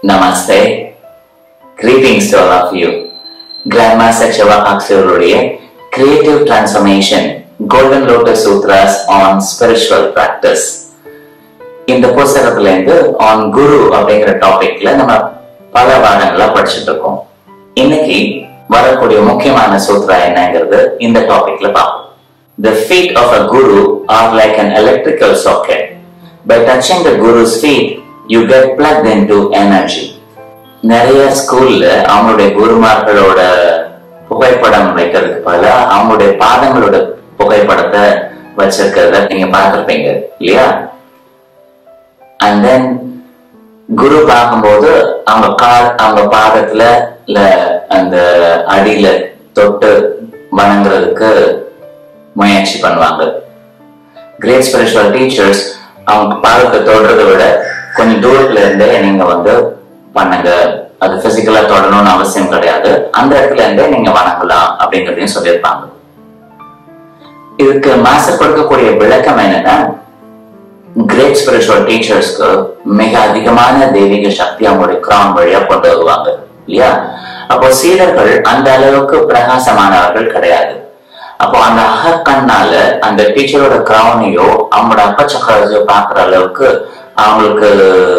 Namaste. Greetings to all of you. Grandmaster Shiva அவருடைய Creative Transformation Golden Lotus Sutras on Spiritual Practice இந்த புஸ்தகத்துல இருந்து on குரு அப்படிங்கிற டாபிக்ல நம்ம பல வாரங்களா படிச்சுட்டு இருக்கோம் இன்னைக்கு வரக்கூடிய முக்கியமான சூத்ரா என்னங்கிறது இந்த டாபிக்ல பார்ப்போம் The feet of a guru are like an electrical socket. By touching the guru's feet, you get plugged into energy. நிறைய ஸ்கூல்ல அவங்களுடைய குருமார்களோட புகைப்படம் வைக்கிறதுக்கு பதிலா அவங்களுடைய பாதங்களோட புகைப்படத்தை வச்சிருக்கிறத நீங்க பார்த்திருப்பீங்க இல்லையா அண்ட் தென் குரு பார்க்கும்போது அவங்க கால் அவங்க பாதத்துல இல்ல அந்த அடியில தொட்டு வணங்குறதுக்கு முயற்சி பண்ணுவாங்க கிரேட் ஸ்பிரிச்சுவல் டீச்சர்ஸ் அவங்க பாதத்தை தொடுறதை விட கொஞ்சம் தூரத்துல இருந்தே நீங்க வந்து பண்ணுங்க அது பிசிக்கலா தொடணும்னு அவசியம் கிடையாது அந்த இடத்துல இருந்தே நீங்க வணங்கலாம் அப்படிங்கறதையும் சொல்லியிருப்பாங்க இதுக்கு மாஸ்டர் கொடுக்கக்கூடிய விளக்கம் என்னன்னா கிரேட் ஸ்பிரிச்சுவல் டீச்சர்ஸ்க்கு மிக அதிகமான தெய்வீக சக்தி அவங்களுடைய கிராம் வழியா கொண்டு வருவாங்க இல்லையா அப்போ சீடர்கள் அந்த அளவுக்கு பிரகாசமானவர்கள் கிடையாது அப்போ அந்த அகக்கண்ணால அந்த டீச்சரோட கிரௌனையோ அவங்களோட அப்பச்சக்கரையோ பாக்குற அளவுக்கு அவங்களுக்கு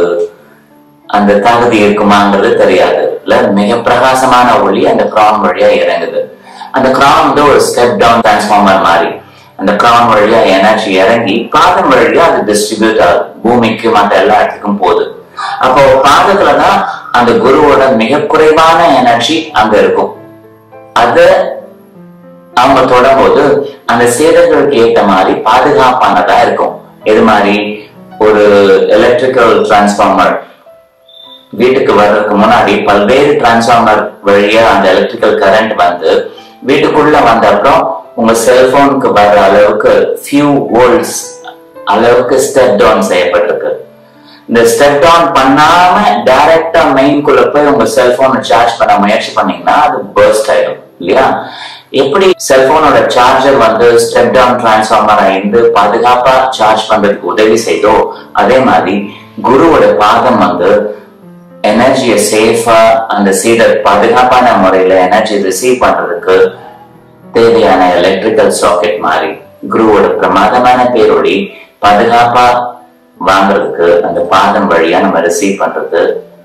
அந்த தகுதி இருக்குமாங்கிறது தெரியாது இல்ல மிக பிரகாசமான ஒளி அந்த கிரௌன் வழியா இறங்குது அந்த கிரௌன் வந்து ஒரு ஸ்டெப் டவுன் டிரான்ஸ்ஃபார்மர் மாதிரி அந்த கிரௌன் வழியா எனர்ஜி இறங்கி பாதம் வழியா அது டிஸ்ட்ரிபியூட் ஆகுது பூமிக்கு மற்ற எல்லா இடத்துக்கும் போகுது அப்போ பாதத்துலதான் அந்த குருவோட மிக குறைவான எனர்ஜி அங்க இருக்கும் அத அவங்க தொடும்போது அந்த சேதங்களுக்கு ஏத்த மாதிரி பாதுகாப்பானதா இருக்கும் எது மாதிரி ஒரு எலக்ட்ரிக்கல் டிரான்ஸ்ஃபார்மர் வீட்டுக்கு வர்றதுக்கு முன்னாடி பல்வேறு டிரான்ஸ்ஃபார்மர் வழியா அந்த எலக்ட்ரிக்கல் கரண்ட் வந்து வீட்டுக்குள்ள வந்த அப்புறம் உங்க செல்போனுக்கு வர்ற அளவுக்கு ஃபியூ வோல்ட்ஸ் அளவுக்கு ஸ்டெப் டவுன் செய்யப்பட்டிருக்கு இந்த ஸ்டெப் டவுன் பண்ணாம டைரக்டா மெயின்குள்ள போய் உங்க செல்போனை சார்ஜ் பண்ண முயற்சி பண்ணீங்கன்னா அது பர்ஸ்ட் ஆயிடும் இல்லையா எப்படி செல்போனோட சார்ஜர் வந்து ஸ்டெப் டவுன் டிரான்ஸ்ஃபார்மரா இருந்து பாதுகாப்பா சார்ஜ் பண்றதுக்கு உதவி செய்தோ அதே மாதிரி குருவோட பாதம் வந்து எனர்ஜியை சேஃபா அந்த சீடர் பாதுகாப்பான முறையில எனர்ஜி ரிசீவ் பண்றதுக்கு தேவையான எலக்ட்ரிக்கல் சாக்கெட் மாதிரி குருவோட பிரமாதமான பேரொழி பாதுகாப்பா வாங்குறதுக்கு அந்த பாதம் வழியா நம்ம ரிசீவ் பண்றது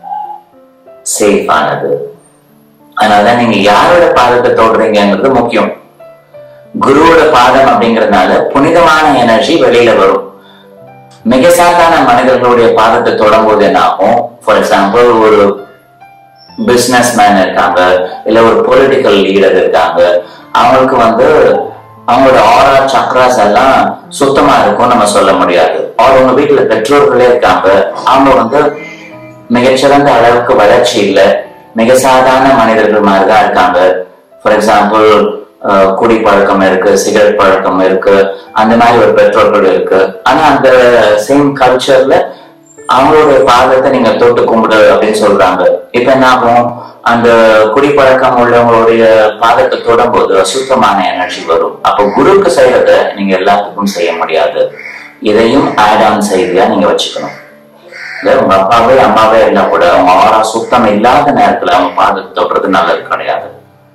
சேஃப் ஆனது அதனாலதான் நீங்க யாரோட பாதத்தை தொடுறீங்கிறது முக்கியம் குருவோட பாதம் அப்படிங்கறதுனால புனிதமான எனர்ஜி வெளியில வரும் மிக சாதாரண மனிதர்களுடைய பாதத்தை தொடும்போது என்ன ஆகும் ஃபார் எக்ஸாம்பிள் ஒரு பிசினஸ் மேன் இருக்காங்க இல்ல ஒரு பொலிட்டிக்கல் லீடர் இருக்காங்க அவங்களுக்கு வந்து அவங்களோட ஆரா சக்ராஸ் எல்லாம் சுத்தமா இருக்கும் நம்ம சொல்ல முடியாது அவர் உங்க வீட்டுல பெற்றோர்களே இருக்காங்க அவங்க வந்து மிகச்சிறந்த அளவுக்கு வளர்ச்சி இல்லை மிக சாதாரண மனிதர்கள் மாதிரிதான் இருக்காங்க ஃபார் எக்ஸாம்பிள் குடி பழக்கம் இருக்கு சிகரெட் பழக்கம் இருக்கு அந்த மாதிரி ஒரு பெற்றோர்கள் இருக்கு ஆனா அந்த சேம் கல்ச்சர்ல அவங்களோட பாதத்தை நீங்க தொட்டு கும்பிடு அப்படின்னு சொல்றாங்க இப்ப என்ன ஆகும் அந்த குடிப்பழக்கம் உள்ளவங்களுடைய பாதத்தை தொடும்போது அசுத்தமான எனர்ஜி வரும் அப்போ குருக்கு செய்யறத நீங்க எல்லாத்துக்கும் செய்ய முடியாது இதையும் ஆட் ஆன் செய்தியா நீங்க வச்சுக்கணும் இல்ல உங்க அப்பாவே அம்மாவே இருந்தா கூட அவங்க ஆறா சுத்தம் இல்லாத நேரத்துல அவங்க பாதத்தை தொடுறது நல்லது கிடையாது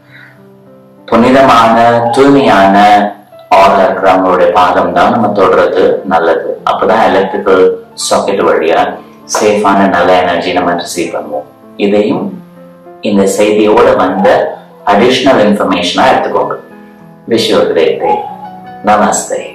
புனிதமான தூய்மையான ஆர்டர் இருக்கிறவங்களுடைய பாதம் தான் நம்ம தொடுறது நல்லது அப்பதான் எலக்ட்ரிக்கல் சாக்கெட் வழியா சேஃபான நல்ல எனர்ஜி நம்ம ரிசீவ் பண்ணுவோம் இதையும் இந்த செய்தியோட வந்த அடிஷ்னல் இன்ஃபர்மேஷனா எடுத்துக்கோங்க wish you great day Namaste